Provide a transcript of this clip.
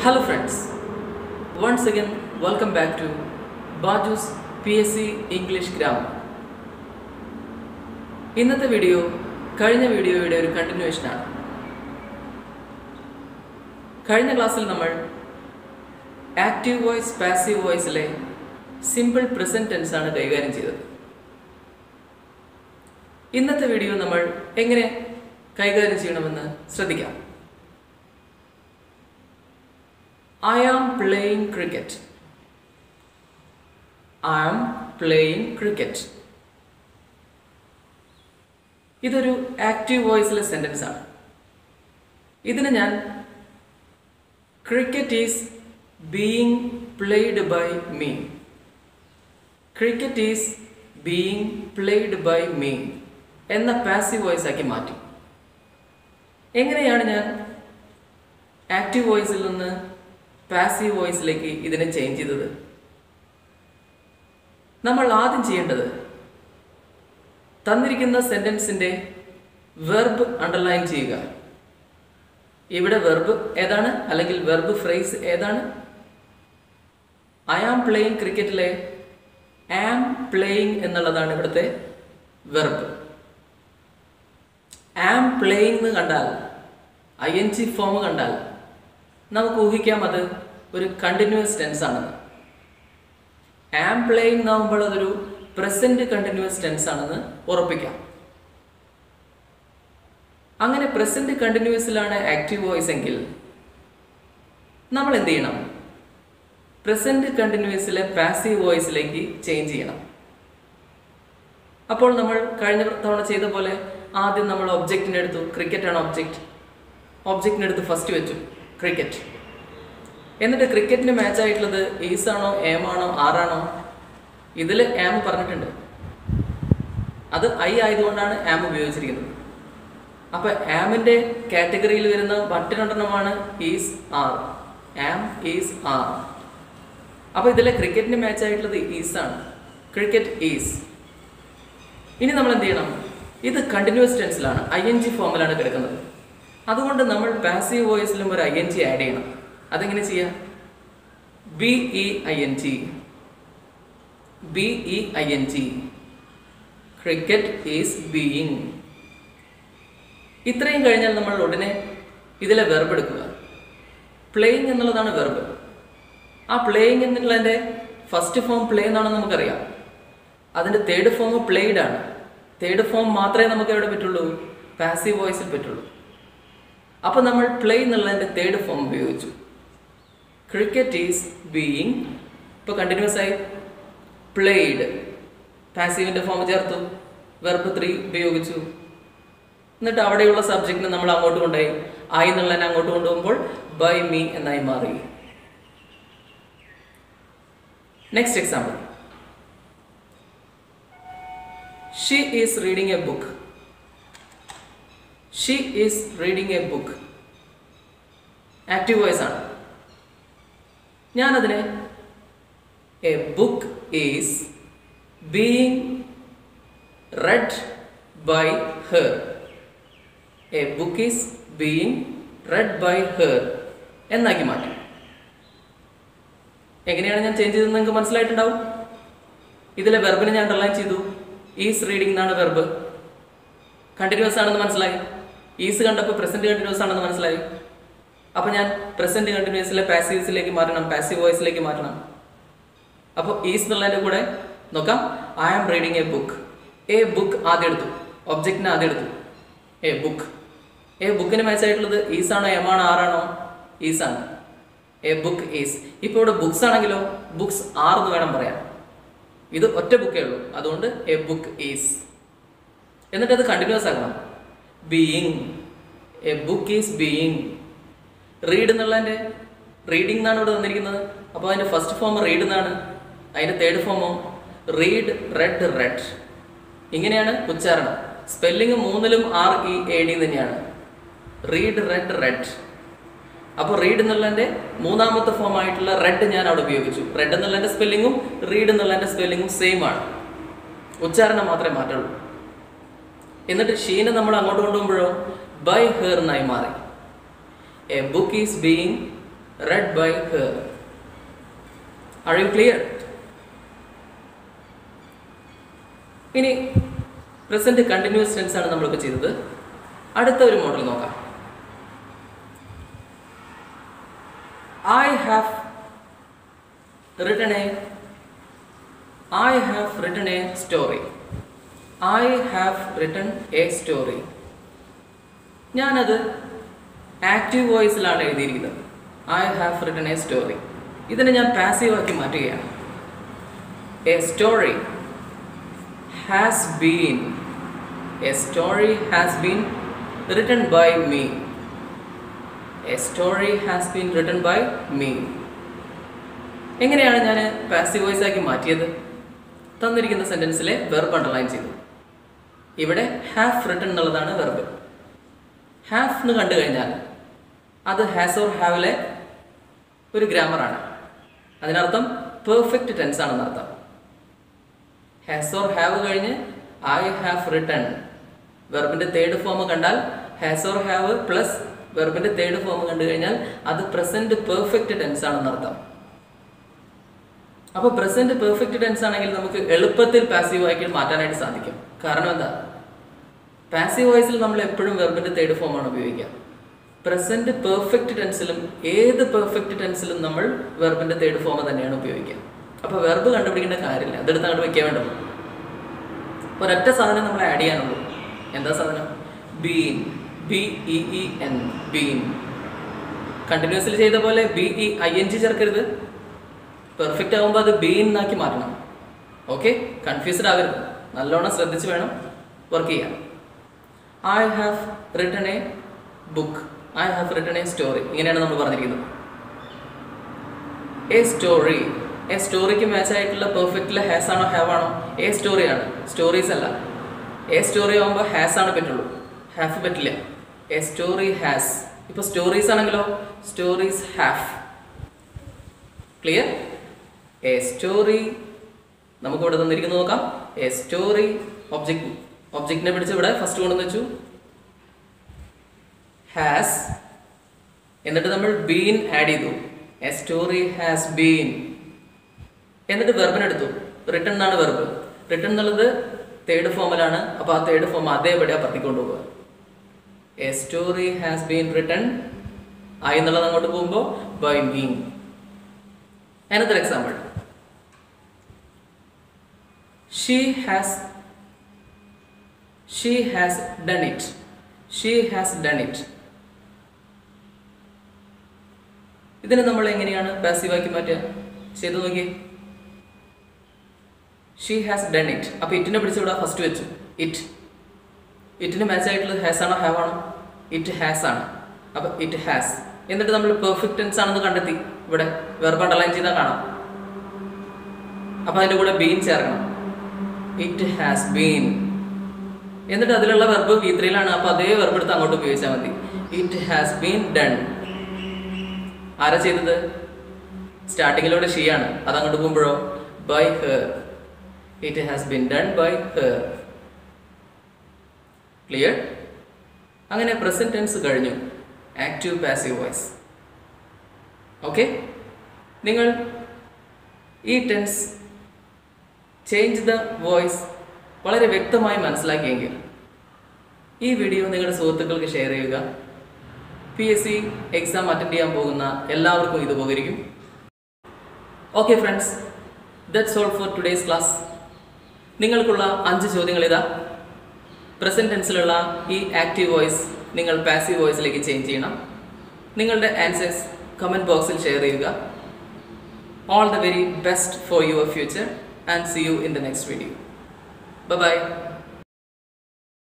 Hello friends, once again welcome back to Baju's PSC English Grammar. ഇന്നത്തെ video കഴിഞ്ഞ വീഡിയോയുടെ ഒരു കണ്ടിന്യൂഷനാണ് കഴിഞ്ഞ ക്ലാസ്സിൽ നമ്മൾ ആക്റ്റീവ് വോയിസ് പാസീവ് വോയിസിലെ സിമ്പിൾ പ്രസന്റ് ടെൻസ് ആണ് കൈകാര്യം ചെയ്തത് ഇന്നത്തെ വീഡിയോ നമ്മൾ എങ്ങനെ കൈകാര്യം ചെയ്യണമെന്ന് ശ്രദ്ധിക്കാം I am playing cricket. I am playing cricket. ഇതൊരു ആക്റ്റീവ് വോയിസിലെ സെന്റൻസ് ആണ് ഇതിന് ഞാൻ cricket is being played by me cricket is being played by me എന്ന പാസീവ് വോയിസ് ആക്കി മാറ്റി എങ്ങനെയാണ് ഞാൻ ആക്റ്റീവ് വോയിസിൽ നിന്ന് പാസീവ് വോയിസിലേക്ക് ഇതിനെ ചേഞ്ച് ചെയ്തത് നമ്മൾ ആദ്യം ചെയ്യേണ്ടത് തന്നിരിക്കുന്ന സെന്റൻസിന്റെ വെർബ് അണ്ടർലൈൻ ചെയ്യുക ഇവിടെ വെർബ് ഏതാണ് അല്ലെങ്കിൽ വെർബ് ഫ്രേസ് ഏതാണ് ഐ ആം പ്ലേയിങ് ക്രിക്കറ്റിലെ ആം പ്ലേയിങ് എന്നുള്ളതാണ് ഇവിടുത്തെ വെർബ് ആം പ്ലേയിങ് എന്ന് കണ്ടാൽ ഐ എൻ ജി ഫോം കണ്ടാൽ നമുക്ക് ഊഹിക്കാം അത് ഒരു കണ്ടിന്യൂസ് ടെൻസ് ആണെന്ന് ആം പ്ലേയിങ് എന്നാകുമ്പോൾ അതൊരു പ്രസന്റ് കണ്ടിന്യൂസ് ടെൻസ് ആണെന്ന് ഉറപ്പിക്കാം അങ്ങനെ പ്രസന്റ് കണ്ടിന്യൂസിലാണ് ആക്റ്റീവ് വോയിസ് എങ്കിൽ നമ്മൾ എന്ത് ചെയ്യണം പ്രസന്റ് കണ്ടിന്യൂസിലെ പാസീവ് വോയിസിലേക്ക് ചേഞ്ച് ചെയ്യണം അപ്പോൾ നമ്മൾ കഴിഞ്ഞ തവണ ചെയ്ത പോലെ ആദ്യം നമ്മൾ ഒബ്ജക്റ്റിനെ എടുത്തു ക്രിക്കറ്റ് ആണ് ഒബ്ജക്റ്റ് ഒബ്ജക്റ്റിനെ എടുത്ത് ഫസ്റ്റ് വെച്ചു ക്രിക്കറ്റ് എന്നിട്ട് ക്രിക്കറ്റിന് മാച്ച് ആയിട്ടുള്ളത് ഈസ് ആണോ എം ആണോ ആറാണോ ഇതിൽ ആം പറഞ്ഞിട്ടുണ്ട് അത് ഐ ആയതുകൊണ്ടാണ് ആം ഉപയോഗിച്ചിരിക്കുന്നത് അപ്പൊ ആമിന്റെ കാറ്റഗറിയിൽ വരുന്ന മറ്റൊരെണ്ണമാണ് is are am is are അപ്പൊ ഇതിലെ ക്രിക്കറ്റിന് മാച്ച് ആയിട്ടുള്ളത് ഈസ് ആണ് ക്രിക്കറ്റ് ഈസ് ഇനി നമ്മൾ എന്ത് ചെയ്യണം ഇത് കണ്ടിന്യൂസ് ടെൻസിലാണ് ഐ എൻ ജി ഫോമിലാണ് കിടക്കുന്നത് അതുകൊണ്ട് നമ്മൾ പാസീവ് വോയിസിലും ഒരു ഐ എൻ ജി ആഡ് ചെയ്യണം അതെങ്ങനെ ചെയ്യാം B E I N G B E I N G cricket is being ഇത്രയും കഴിഞ്ഞാൽ നമ്മൾ ഉടനെ ഇതിലെ വെർബ് എടുക്കുക പ്ലേയിങ് എന്നുള്ളതാണ് വെർബ് ആ പ്ലേയിങ് എന്നുള്ളതിൻ്റെ ഫസ്റ്റ് ഫോം പ്ലേ എന്നാണെന്ന് നമുക്കറിയാം അതിൻ്റെ തേർഡ് ഫോം പ്ലേഡ് ആണ് തേർഡ് ഫോം മാത്രമേ നമുക്ക് എവിടെ പറ്റുള്ളൂ പാസീവ് വോയിസിൽ പറ്റുള്ളൂ അപ്പോൾ നമ്മൾ പ്ലേ എന്നുള്ളതിൻ്റെ തേർഡ് ഫോം ഉപയോഗിച്ചു ക്രിക്കറ്റ് ഈസ് ബീയിങ് ഇപ്പോൾ കണ്ടിന്യൂസ് ആയി പ്ലേഡ് പാസീവിൻ്റെ ഫോം ചേർത്തു വെർബ് ത്രീ ഉപയോഗിച്ചു എന്നിട്ട് അവിടെയുള്ള സബ്ജക്റ്റിനെ നമ്മൾ അങ്ങോട്ട് കൊണ്ടുപോയി ആയി എന്നുള്ളതിനെ അങ്ങോട്ട് കൊണ്ടുപോകുമ്പോൾ ബൈ മീ എന്നായി മാറി next example she is reading a book she is reading a book active voice ആണ് ഞാനതിനെ a book is being read by her a book is being read by her എന്നാക്കി മാറ്റി എങ്ങനെയാണ് ഞാൻ ചേഞ്ച് ചെയ്തത് നിങ്ങൾക്ക് മനസ്സിലായിട്ടുണ്ടാവും ഇതിലെ വെർബിനെ ഞാൻ അണ്ടർലൈൻ ചെയ്തു ഈസ് റീഡിംഗ് എന്നാണ് വെർബ് കണ്ടിന്യൂസ് ആണെന്ന് മനസ്സിലായി ഈസ് കണ്ടപ്പോൾ പ്രസന്റ് കണ്ടിന്യൂസ് ആണെന്ന് മനസ്സിലായി അപ്പോൾ ഞാൻ പ്രസന്റ് കണ്ടിന്യൂസിലെ പാസീവ്സിലേക്ക് മാറ്റണം പാസീവ് വോയിസിലേക്ക് മാറ്റണം അപ്പോൾ ഈസ് എന്നുള്ളതിൻ്റെ കൂടെ നോക്കാം I am reading a book a book ആദ്യം എടുത്തു ഒബ്ജക്റ്റിനെ ആദ്യം എടുത്തു എ ബുക്ക് എ ബുക്കിന് മാച്ച് ആയിട്ടുള്ളത് ഈസ് ആണോ എം ആണോ ആറാണോ ഈസ് ആണ് എ ബുക്ക് ഈസ് ഇപ്പോൾ ഇവിടെ ബുക്സ് ആണെങ്കിലോ ബുക്സ് ആർ എന്ന് വേണം പറയാൻ ഇത് ഒറ്റ ബുക്കേ ഉള്ളൂ അതുകൊണ്ട് എ ബുക്ക് ഈസ് എന്നിട്ട് അത് കണ്ടിന്യൂസ് ആക്കണം being a book is being read എന്നുള്ളതിൻ്റെ റീഡിംഗ് എന്നാണ് ഇവിടെ തന്നിരിക്കുന്നത് അപ്പോൾ അതിൻ്റെ ഫസ്റ്റ് ഫോം റീഡ് എന്നാണ് അതിൻ്റെ തേർഡ് ഫോമോ റീഡ് റെഡ് റെഡ് ഇങ്ങനെയാണ് ഉച്ചാരണം സ്പെല്ലിംഗ് മൂന്നിലും ആർ ഇ എ ഡി തന്നെയാണ് റീഡ് റെഡ് റെഡ് അപ്പോൾ റീഡ് എന്നുള്ളതിൻ്റെ മൂന്നാമത്തെ ഫോം ആയിട്ടുള്ള റെഡ് ഞാൻ അവിടെ ഉപയോഗിച്ചു റെഡ് എന്നുള്ളതിൻ്റെ സ്പെല്ലിങ്ങും റീഡ് എന്നുള്ളതിൻ്റെ സ്പെല്ലിങ്ങും സെയിം ആണ് ഉച്ചാരണം മാത്രമേ മാറ്റുള്ളൂ എന്നിട്ട് ഷീനെ നമ്മൾ അങ്ങോട്ട് കൊണ്ടുപോകുമ്പോഴോ ബൈ ഹെർ എന്നായി മാറി a book is being read by her. Are you clear? ഇനി പ്രസന്റ് കണ്ടിന്യൂസ് ടെൻസ് ആണ് നമ്മളിപ്പോൾ ചെയ്തത് അടുത്ത ഒരു മോഡൽ നോക്കാം I have written a I have written a story I have written a story ഞാനത് ആക്റ്റീവ് വോയിസിലാണ് എഴുതിയിരിക്കുന്നത് I have written a story ഇതിനെ ഞാൻ പാസീവ് ആക്കി മാറ്റുകയാണ് a story has been a story has been written by me a story has been written by me എങ്ങനെയാണ് ഞാൻ passive voice ആക്കി മാറ്റിയത് തന്നിരിക്കുന്ന സെന്റൻസിലെ വെർബ് അണ്ടർലൈൻ ചെയ്തു ഇവിടെ ഹാഫ് റിട്ടൺ എന്നുള്ളതാണ് വെർബ് ഹാഫ് എന്ന് കണ്ടു കഴിഞ്ഞാൽ അത് ഹാസ് ഓർ ഹാവിലെ ഒരു ഗ്രാമറാണ് അതിനർത്ഥം പെർഫെക്റ്റ് ടെൻസ് ആണെന്ന് അർത്ഥം ഹാസ് ഓർ ഹാവ് കഴിഞ്ഞ് ഐ ഹാവ് റിട്ടൺ വെർബിന്റെ തേർഡ് ഫോം കണ്ടാൽ ഹാസ് ഓർ ഹാവ് പ്ലസ് വെർബിന്റെ തേർഡ് ഫോം കണ്ടു കഴിഞ്ഞാൽ അത് പ്രസന്റ് പെർഫെക്റ്റ് ടെൻസ് ആണെന്ന് അർത്ഥം അപ്പൊ പ്രസന്റ് പെർഫെക്റ്റ് ടെൻസ് ആണെങ്കിൽ നമുക്ക് എളുപ്പത്തിൽ പാസീവ് വായിക്കൽ മാറ്റാനായിട്ട് സാധിക്കും കാരണം എന്താ പാസീവ് വോയിസിൽ നമ്മൾ എപ്പോഴും വെർബിന്റെ തേർഡ് ഫോമാണ് ഉപയോഗിക്കുക പ്രസന്റ് പെർഫെക്റ്റ് ടെൻസിലും ഏത് പെർഫെക്റ്റ് ടെൻസിലും നമ്മൾ വെർബിന്റെ തേർഡ് ഫോം തന്നെയാണ് ഉപയോഗിക്കുക അപ്പൊ വെർബ് കണ്ടുപിടിക്കേണ്ട കാര്യമില്ല അതെടുത്ത് അങ്ങോട്ട് വെക്കാൻ വേണ്ടത് ഒരൊറ്റ സാധനം നമ്മൾ ആഡ് ചെയ്യാനുള്ളൂ എന്താ സാധനം been B E E N been കണ്ടിന്യൂസിൽ ചെയ്ത പോലെ B E I N G ചേർക്കരുത് പെർഫെക്റ്റ് ആകുമ്പോൾ അത് ബീൻ എന്നാക്കി മാറ്റണം ഓക്കെ കൺഫ്യൂസ്ഡ് ആകരുത് നല്ലോണം ശ്രദ്ധിച്ച് വേണം വർക്ക് ചെയ്യാൻ I have written a book I have written a story ഇങ്ങനെയാണ് നമ്മൾ പറഞ്ഞിരിക്കുന്നത് എ സ്റ്റോറി എ സ്റ്റോറിക്ക് മാച്ച് ആയിട്ടുള്ള പെർഫെക്റ്റിലെ ഹാസ് ആണോ ഹാവ് ആണോ എ സ്റ്റോറിയാണ് സ്റ്റോറീസ് അല്ല എ സ്റ്റോറി ആകുമ്പോൾ ഹാസ് ആണ് പറ്റുള്ളൂ ഹാഫ് പറ്റില്ല എ സ്റ്റോറി ഹാസ് ഇപ്പൊ സ്റ്റോറീസ് ആണെങ്കിലോ stories have clear a story നമുക്ക് ഇവിടെ തന്നിരിക്കുന്നത് നോക്കാം എ സ്റ്റോറി ഒബ്ജക്റ്റ് ഒബ്ജക്റ്റിനെ പിടിച്ച് ഇവിടെ ഫസ്റ്റ് കൊണ്ടുവന്ന് വെച്ചു ഹാസ് എന്നിട്ട് നമ്മൾ ബീൻ ആഡ് ചെയ്തു എ സ്റ്റോറി ഹാസ് ബീൻ എന്നിട്ട് വെർബിനെടുത്തു റിട്ടൺ എന്നാണ് വെർബ് റിട്ടൺ എന്നുള്ളത് തേർഡ് ഫോമിലാണ് അപ്പോൾ ആ തേർഡ് ഫോം അതേപടി അപ്പുറത്തേക്ക് കൊണ്ടുപോകുക a story has been written ആയി എന്നുള്ളത് അങ്ങോട്ട് പോകുമ്പോൾ by me Another example. She has she has done it. She has done it. ഇതിനെ നമ്മൾ എങ്ങനെയാണ് പാസീവാക്കി മാറ്റുക ചെയ്തു നോക്കിയേ ഷീ ഹാസ് ഡൺ ഇറ്റ് അപ്പോൾ ഇറ്റിനെ പിടിച്ച് ഇവിടെ ഫസ്റ്റ് വെച്ചു ഇറ്റ് ഇറ്റിന് മാച്ച് ആയിട്ടുള്ളത് ഹാസ് ആണോ ഹാവ് ആണോ ഇറ്റ് ഹാസ് ആണ് അപ്പോൾ ഇറ്റ് ഹാസ് എന്നിട്ട് നമ്മൾ പെർഫെക്റ്റ് ടെൻസ് ആണെന്ന് കണ്ടെത്തി ഇവിടെ വെർബ് അണ്ടർലൈൻ ചെയ്താൽ കാണാം അപ്പൊ അതിന്റെ കൂടെ ബീൻ ചേർക്കണം ഇറ്റ് ഹാസ് ബീൻ എന്നിട്ട് അതിലുള്ള വെർബ് വി ത്രീയിലാണ് അപ്പൊ അതേ വെർബ് എടുത്ത് അങ്ങോട്ട് ഉപയോഗിച്ചാൽ മതി ഇറ്റ് ഹാസ് ബീൻ ഡൺ ആരാ ചെയ്തത് സ്റ്റാർട്ടിങ്ങിലൂടെ ഷീ ആണ് അത് അങ്ങോട്ട് പോകുമ്പോഴോ by her it has been done by her clear അങ്ങനെ പ്രസന്റ് ടെൻസ് കഴിഞ്ഞു ആക്റ്റീവ് പാസീവ് വോയിസ് ഓക്കെ നിങ്ങൾ ഈ ടെൻസ് ചേഞ്ച് ദ വോയിസ് വളരെ വ്യക്തമായി മനസ്സിലാക്കിയെങ്കിൽ ഈ വീഡിയോ നിങ്ങളുടെ സുഹൃത്തുക്കൾക്ക് ഷെയർ ചെയ്യുക P S C exam attend ചെയ്യാൻ പോകുന്ന എല്ലാവർക്കും ഇത് ഉപകരിക്കും okay friends that's all for today's class നിങ്ങൾക്കുള്ള അഞ്ച് ചോദ്യങ്ങൾ ഇതാ പ്രസന്റ് ടെൻസിലുള്ള ഈ ആക്റ്റീവ് വോയിസ് നിങ്ങൾ പാസീവ് വോയിസിലേക്ക് ചേഞ്ച് ചെയ്യണം നിങ്ങളുടെ ആൻസേഴ്സ് കമൻറ്റ് ബോക്സിൽ ഷെയർ ചെയ്യുക all the very best for your future and see you in the next video by